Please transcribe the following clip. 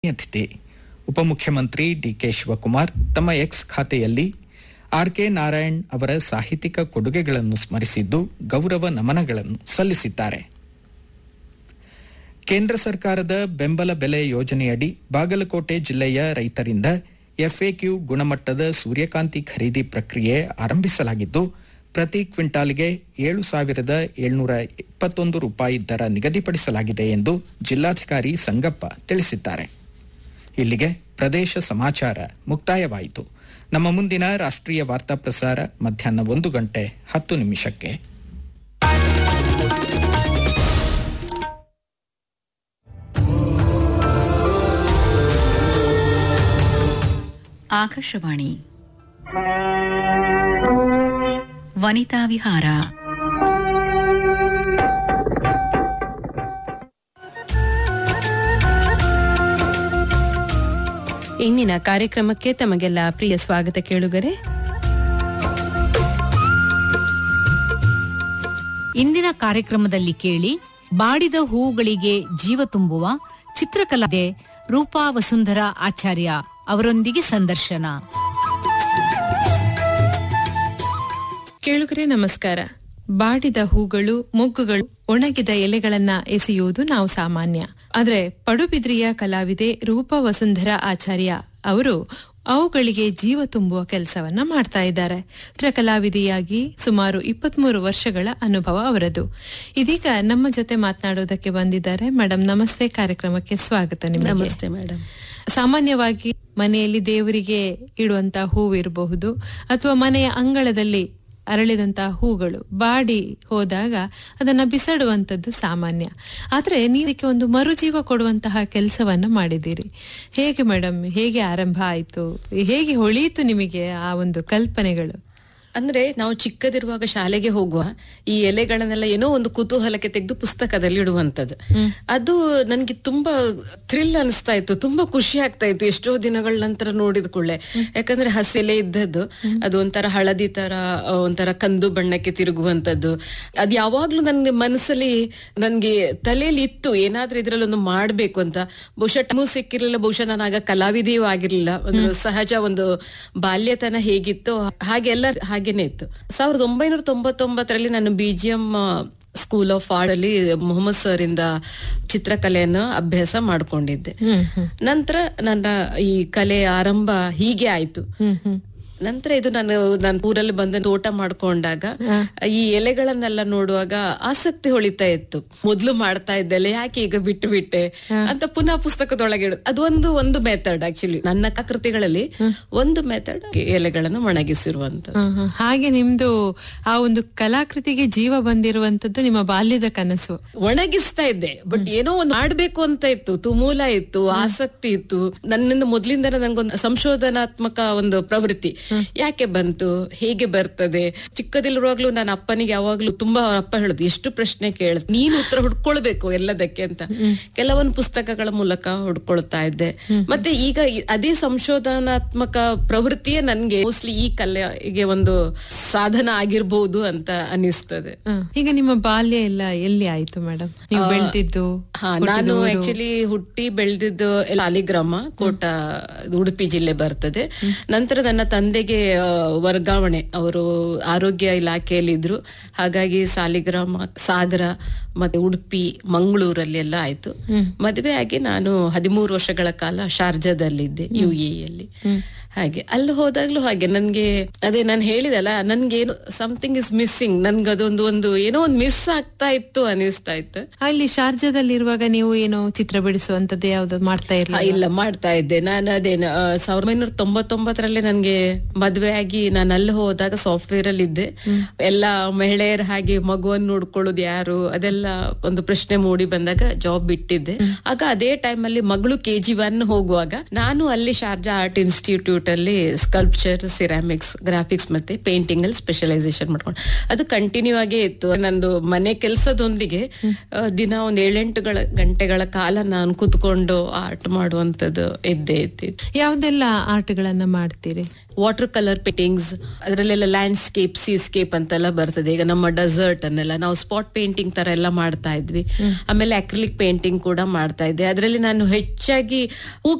ಅತಿಥಿ ಉಪಮುಖ್ಯಮಂತ್ರಿ ಡಿಕೆ ಶಿವಕುಮಾರ್ ತಮ್ಮ ಎಕ್ಸ್ ಖಾತೆಯಲ್ಲಿ ಆರ್ಕೆ ನಾರಾಯಣ್ ಅವರ ಸಾಹಿತ್ಯಿಕ ಕೊಡುಗೆಗಳನ್ನು ಸ್ಮರಿಸಿದ್ದು ಗೌರವ ನಮನಗಳನ್ನು ಸಲ್ಲಿಸಿದ್ದಾರೆ ಕೇಂದ್ರ ಸರ್ಕಾರದ ಬೆಂಬಲ ಬೆಲೆ ಯೋಜನೆಯಡಿ ಬಾಗಲಕೋಟೆ ಜಿಲ್ಲೆಯ ರೈತರಿಂದ ಎಫ್ಎಕ್ಯೂ ಗುಣಮಟ್ಟದ ಸೂರ್ಯಕಾಂತಿ ಖರೀದಿ ಪ್ರಕ್ರಿಯೆ ಆರಂಭಿಸಲಾಗಿದ್ದು ಪ್ರತಿ ಕ್ವಿಂಟಾಲ್ಗೆ ಏಳು ಸಾವಿರದ ಏಳ್ನೂರ ಇಪ್ಪತ್ತೊಂದು ರೂಪಾಯಿ ದರ ನಿಗದಿಪಡಿಸಲಾಗಿದೆ ಎಂದು ಜಿಲ್ಲಾಧಿಕಾರಿ ಸಂಗಪ್ಪ ತಿಳಿಸಿದ್ದಾರೆ ಇಲ್ಲಿಗೆ ಪ್ರದೇಶ ಸಮಾಚಾರ ಮುಕ್ತಾಯವಾಯಿತು ನಮ್ಮ ಮುಂದಿನ ರಾಷ್ಟ್ರೀಯ ವಾರ್ತಾ ಪ್ರಸಾರ ಮಧ್ಯಾಹ್ನ ಒಂದು ಗಂಟೆ ಹತ್ತು ನಿಮಿಷಕ್ಕೆ ಆಕಾಶವಾಣಿ ವನಿತಾ ವಿಹಾರ ಇಂದಿನ ಕಾರ್ಯಕ್ರಮಕ್ಕೆ ತಮಗೆಲ್ಲ ಪ್ರಿಯ ಸ್ವಾಗತ ಕೇಳುಗರೆ ಇಂದಿನ ಕಾರ್ಯಕ್ರಮದಲ್ಲಿ ಕೇಳಿ ಬಾಡಿದ ಹೂಗಳಿಗೆ ಜೀವ ತುಂಬುವ ಚಿತ್ರಕಲಾದೆ ರೂಪಾ ವಸುಂಧರ ಆಚಾರ್ಯ ಅವರೊಂದಿಗೆ ಸಂದರ್ಶನ ಕೇಳುಗರೆ ನಮಸ್ಕಾರ ಬಾಡಿದ ಹೂಗಳು ಮೊಗ್ಗುಗಳು ಒಣಗಿದ ಎಲೆಗಳನ್ನ ಎಸೆಯುವುದು ನಾವು ಸಾಮಾನ್ಯ ಆದ್ರೆ ಪಡುಬಿದ್ರಿಯ ಕಲಾವಿದೆ ರೂಪಾ ವಸುಂಧರ ಆಚಾರ್ಯ ಅವರು ಅವುಗಳಿಗೆ ಜೀವ ತುಂಬುವ ಕೆಲಸವನ್ನ ಮಾಡ್ತಾ ಇದ್ದಾರೆ ಚಿತ್ರಕಲಾವಿದೆಯಾಗಿ ಸುಮಾರು ಇಪ್ಪತ್ಮೂರು ವರ್ಷಗಳ ಅನುಭವ ಅವರದು ಇದೀಗ ನಮ್ಮ ಜೊತೆ ಮಾತನಾಡೋದಕ್ಕೆ ಬಂದಿದ್ದಾರೆ ಮೇಡಮ್ ನಮಸ್ತೆ ಕಾರ್ಯಕ್ರಮಕ್ಕೆ ಸ್ವಾಗತ ನಿಮಗೆ ನಮಸ್ತೆ ಮೇಡಮ್ ಸಾಮಾನ್ಯವಾಗಿ ಮನೆಯಲ್ಲಿ ದೇವರಿಗೆ ಇಡುವಂತ ಹೂವು ಇರಬಹುದು ಅಥವಾ ಮನೆಯ ಅಂಗಳದಲ್ಲಿ ಅರಳಿದಂತಹ ಹೂಗಳು ಬಾಡಿ ಹೋದಾಗ ಅದನ್ನ ಬಿಸಾಡುವಂತದ್ದು ಸಾಮಾನ್ಯ ಆದ್ರೆ ನೀವು ಇದಕ್ಕೆ ಒಂದು ಮರುಜೀವ ಕೊಡುವಂತಹ ಕೆಲಸವನ್ನ ಮಾಡಿದ್ದೀರಿ ಹೇಗೆ ಮೇಡಮ್ ಹೇಗೆ ಆರಂಭ ಆಯ್ತು ಹೇಗೆ ಹೊಳೆಯಿತು ನಿಮಗೆ ಆ ಒಂದು ಕಲ್ಪನೆಗಳು ಅಂದ್ರೆ ನಾವು ಚಿಕ್ಕದಿರುವಾಗ ಶಾಲೆಗೆ ಹೋಗುವ ಈ ಎಲೆಗಳನ್ನೆಲ್ಲ ಏನೋ ಒಂದು ಕುತೂಹಲಕ್ಕೆ ತೆಗೆದು ಪುಸ್ತಕದಲ್ಲಿ ಇಡುವಂತದ್ದು ಅದು ನನ್ಗೆ ತುಂಬಾ ಥ್ರಿಲ್ ಅನಿಸ್ತಾ ಇತ್ತು ತುಂಬಾ ಖುಷಿ ಆಗ್ತಾ ಇತ್ತು ಎಷ್ಟೋ ದಿನಗಳ ನಂತರ ನೋಡಿದ ಕೂಡಲೇ ಯಾಕಂದ್ರೆ ಹಸಿ ಎಲೆ ಇದ್ದದ್ದು ಅದು ಒಂಥರ ಹಳದಿ ತರ ಆ, ಒಂಥರ ಕಂದು ಬಣ್ಣಕ್ಕೆ ತಿರುಗುವಂತದ್ದು ಅದು ಯಾವಾಗ್ಲೂ ನನ್ನ ಮನಸ್ಸಲ್ಲಿ ನನ್ಗೆ ತಲೆಯಲ್ಲಿ ಇತ್ತು ಏನಾದ್ರೂ ಇದ್ರಲ್ಲಿ ಒಂದು ಮಾಡ್ಬೇಕು ಅಂತ ಬಹುಶಃ ಟೈಮು ಸಿಕ್ಕಿರ್ಲಿಲ್ಲ ಬಹುಶಃ ನಾನು ಆಗ ಕಲಾವಿದೆಯೂ ಆಗಿರ್ಲಿಲ್ಲ ಒಂದು ಸಹಜ ಒಂದು ಬಾಲ್ಯತನ ಹೇಗಿತ್ತು ಹಾಗೆಲ್ಲ ಹಾಗೇನೆ ಇತ್ತು ಸಾವಿರದ ಒಂಬೈನೂರ ತೊಂಬತ್ತೊಂಬತ್ತರಲ್ಲಿ ನಾನು B G M school of art ಅಲ್ಲಿ ಮೊಹಮ್ಮದ್ ಸರ್ ಇಂದ ಚಿತ್ರಕಲೆಯನ್ನು ಅಭ್ಯಾಸ ಮಾಡ್ಕೊಂಡಿದ್ದೆ ನಂತರ ನನ್ನ ಈ ಕಲೆ ಆರಂಭ ಹೀಗೆ ಆಯ್ತು ನಂತರ ಇದು ನಾನು ನಾನು ಊರಲ್ಲಿ ಬಂದ ತೋಟ ಮಾಡ್ಕೊಂಡಾಗ ಈ ಎಲೆಗಳನ್ನೆಲ್ಲ ನೋಡುವಾಗ ಆಸಕ್ತಿ ಹೊಳಿತಾ ಇತ್ತು ಮೊದ್ಲು ಮಾಡ್ತಾ ಇದ್ದೆಲ್ಲ ಯಾಕೆ ಈಗ ಬಿಟ್ಟು ಬಿಟ್ಟೆ ಅಂತ ಪುನಃ ಪುಸ್ತಕದೊಳಗೆ ಇಡುದು ಅದು ಒಂದು ಒಂದು ಮೆಥಡ್ ಆಕ್ಚುಲಿ ನನ್ನ ಕೃತಿಗಳಲ್ಲಿ ಒಂದು ಮೆಥಡ್ ಎಲೆಗಳನ್ನು ಒಣಗಿಸಿರುವಂತದ್ದು ಹ್ಮ್, ಹ್ಮ್. ಹಾಗೆ ನಿಮ್ದು ಆ ಒಂದು ಕಲಾಕೃತಿಗೆ ಜೀವ ಬಂದಿರುವಂತದ್ದು ನಿಮ್ಮ ಬಾಲ್ಯದ ಕನಸು ಒಣಗಿಸ್ತಾ ಇದ್ದೆ ಬಟ್ ಏನೋ ಒಂದು ಮಾಡ್ಬೇಕು ಅಂತ ಇತ್ತು ತುಮೂಲ ಇತ್ತು ಆಸಕ್ತಿ ಇತ್ತು ನನ್ನಿಂದ ಮೊದ್ಲಿಂದ ನಂಗೊಂದು ಸಂಶೋಧನಾತ್ಮಕ ಒಂದು ಪ್ರವೃತ್ತಿ ಯಾಕೆ ಬಂತು ಹೇಗೆ ಬರ್ತದೆ ಚಿಕ್ಕದಿರುವಾಗ್ಲೂ ನನ್ನ ಅಪ್ಪನಿಗೆ ಯಾವಾಗ್ಲೂ ತುಂಬಾ ಅವ್ರ ಅಪ್ಪ ಹೇಳುದು ಎಷ್ಟು ಪ್ರಶ್ನೆ ಕೇಳ ನೀನು ಉತ್ತರ ಹುಡ್ಕೊಳ್ಬೇಕು ಎಲ್ಲದಕ್ಕೆ ಅಂತ ಕೆಲವೊಂದು ಪುಸ್ತಕಗಳ ಮೂಲಕ ಹುಡ್ಕೊಳ್ತಾ ಇದ್ದೆ ಮತ್ತೆ ಈಗ ಈ- ಅದೇ ಸಂಶೋಧನಾತ್ಮಕ ಪ್ರವೃತ್ತಿಯೇ ನನ್ಗೆ ಮೋಸ್ಟ್ಲಿ ಈ ಕಲೆಗೆ ಒಂದು ಸಾಧನ ಆಗಿರ್ಬಹುದು ಅಂತ ಅನಿಸ್ತದೆ ಹ್ಮ್. ಈಗ ನಿಮ್ಮ ಬಾಲ್ಯ ಎಲ್ಲ ಎಲ್ಲಿ ಆಯ್ತು ಮೇಡಮ್ ನೀವು ಬೆಳೆದಿದ್ದು ಹಾ ನಾನು ಆಕ್ಚುಲಿ ಹುಟ್ಟಿ ಬೆಳೆದಿದ್ದು ಸಾಲಿಗ್ರಾಮ ಕೋಟ ಇದು ಉಡುಪಿ ಜಿಲ್ಲೆ ಬರ್ತದೆ ನಂತರ ನನ್ನ ತಂದೆಗೆ ಆ, ವರ್ಗಾವಣೆ ಅವರು ಆರೋಗ್ಯ ಇಲಾಖೆಯಲ್ಲಿ ಇದ್ರು ಹಾಗಾಗಿ ಸಾಲಿಗ್ರಾಮ ಸಾಗರ ಮತ್ತೆ ಉಡುಪಿ ಮಂಗಳೂರಲ್ಲಿ ಎಲ್ಲ ಆಯ್ತು ಮದುವೆ ಆಗಿ ನಾನು ಹದಿಮೂರು ವರ್ಷಗಳ ಕಾಲ ಶಾರ್ಜಾದಲ್ಲಿದ್ದೆ ಯು ಎಲ್ಲಿ ಹಾಗೆ ಅಲ್ಲಿ ಹೋದಾಗ್ಲೂ ಹಾಗೆ ನನ್ಗೆ ಅದೇ ನಾನು ಹೇಳಿದಲ್ಲ ನನ್ಗೇನು ಸಮಥಿಂಗ್ ಇಸ್ ಮಿಸ್ಸಿಂಗ್ ನನ್ಗೆ ಅದೊಂದು ಒಂದು ಏನೋ ಒಂದು ಮಿಸ್ ಆಗ್ತಾ ಇತ್ತು ಅನಿಸ್ತಾ ಇತ್ತು ಅಲ್ಲಿ ಶಾರ್ಜಾದಲ್ಲಿರುವಾಗ ನೀವು ಏನು ಚಿತ್ರ ಬಿಡಿಸುವಂತದ್ದು ಯಾವ್ದು ಮಾಡ್ತಾ ಆ, ಇರಲಿಲ್ಲ ಇಲ್ಲ ಮಾಡ್ತಾ ಇದ್ದೆ ನಾನು ಅದೇ ಸಾವಿರದ ಒಂಬೈನೂರ ತೊಂಬತ್ತೊಂಬತ್ತರಲ್ಲಿ ನನ್ಗೆ ಮದ್ವೆ ಆಗಿ ನಾನು ಅಲ್ಲಿ ಹೋದಾಗ ಸಾಫ್ಟ್ವೇರ್ ಅಲ್ಲಿ ಇದ್ದೆ ಎಲ್ಲ ಮಹಿಳೆಯರ ಹಾಗೆ ಮಗುವನ್ನು ನೋಡ್ಕೊಳ್ಳೋದು ಯಾರು ಅದೆಲ್ಲ ಒಂದು ಪ್ರಶ್ನೆ ಮೂಡಿ ಬಂದಾಗ ಜಾಬ್ ಬಿಟ್ಟಿದ್ದೆ ಆಗ ಅದೇ ಟೈಮ್ ಅಲ್ಲಿ ಮಗಳು ಕೆ ಜಿ ಒನ್ ಹೋಗುವಾಗ ನಾನು ಅಲ್ಲಿ ಶಾರ್ಜಾ ಆರ್ಟ್ ಇನ್ಸ್ಟಿಟ್ಯೂಟ್ ಇನ್ಸ್ಟಿಟ್ಯೂಟ್ ಅಲ್ಲಿ ಸ್ಕಲ್ಪ್ಚರ್ ಸಿರಾಮಿಕ್ಸ್ ಗ್ರಾಫಿಕ್ಸ್ ಮತ್ತೆ ಪೇಂಟಿಂಗ್ ಅಲ್ಲಿ ಸ್ಪೆಷಲೈಸೇಷನ್ ಮಾಡ್ಕೊಂಡು ಅದು ಕಂಟಿನ್ಯೂ ಆಗೇ ಇತ್ತು ನಂದು ಮನೆ ಕೆಲಸದೊಂದಿಗೆ ದಿನ ಒಂದ್ ಏಳೆಂಟು ಗಳ- ಗಂಟೆಗಳ ಕಾಲ ನಾನು ಕುತ್ಕೊಂಡು ಆರ್ಟ್ ಮಾಡುವಂತದ್ದು ಇದ್ದೇ ಇತ್ತು ಯಾವ್ದೆಲ್ಲ ಆರ್ಟ್ಗಳನ್ನ ಮಾಡ್ತೀರಿ ವಾಟರ್ ಕಲರ್ ಪೇಂಟಿಂಗ್ಸ್ ಅದರಲ್ಲೆಲ್ಲ ಲ್ಯಾಂಡ್ಸ್ಕೇಪ್ ಸೀಸ್ಕೇಪ್ ಅಂತೆಲ್ಲ ಬರ್ತದೆ ಈಗ ನಮ್ಮ ಡೆಸರ್ಟ್ ಅನ್ನೆಲ್ಲ ನಾವು ಸ್ಪಾಟ್ ಪೇಂಟಿಂಗ್ ತರ ಎಲ್ಲ ಮಾಡ್ತಾ ಇದ್ವಿ ಆಮೇಲೆ ಅಕ್ರಿಲಿಕ್ ಪೇಂಟಿಂಗ್ ಕೂಡ ಮಾಡ್ತಾ ಇದ್ದೆ ಅದರಲ್ಲಿ ನಾನು ಹೆಚ್ಚಾಗಿ ಹೂ